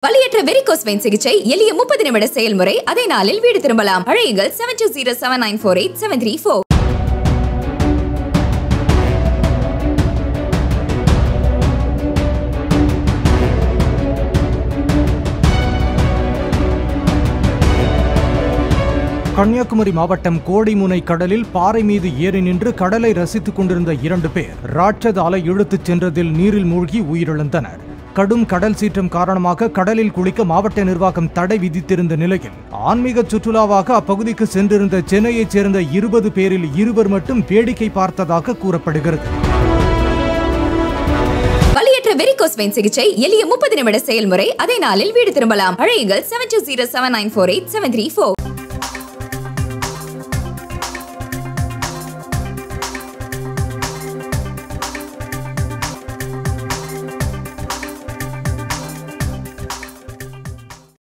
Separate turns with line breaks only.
வலியற்ற varicose vein சிகிச்சை எளிய முப்பது நிமிட செயல்முறை அதே நாளில் வீடு திரும்பலாம் அழையுங்கள் seven two zero seven nine four eight seven three four
Kanyakumari மாவட்டம் கோடிமுனை கடலில் பாறை மீது ஏறி நின்று கடலை ரசித்துக் கொண்டிருந்த இரண்டு பேர் ராட்சத அலை இழுத்துச் சென்றதில் நீரில் மூழ்கி உயிரிழந்தனர் கடும் கடல் சீற்றம் காரணமாக கடலில் குளிக்க மாவட்ட நிர்வாகம் தடை விதித்திருந்த நிலையில் ஆன்மீக சுற்றுலாவாக அப்பகுதிக்கு சென்றிருந்த சென்னையைச் சேர்ந்த இருபது பேரில் இருவர் மட்டும் வேடிக்கை பார்த்ததாக கூறப்படுகிறது
வலியற்ற வெரிகோஸ் வெயின் சிகிச்சை எளிய முப்பது நிமிட செயல்முறை அதே நாளில் வீடு திரும்பலாம் அழையுங்கள் seven two zero seven nine four eight seven three four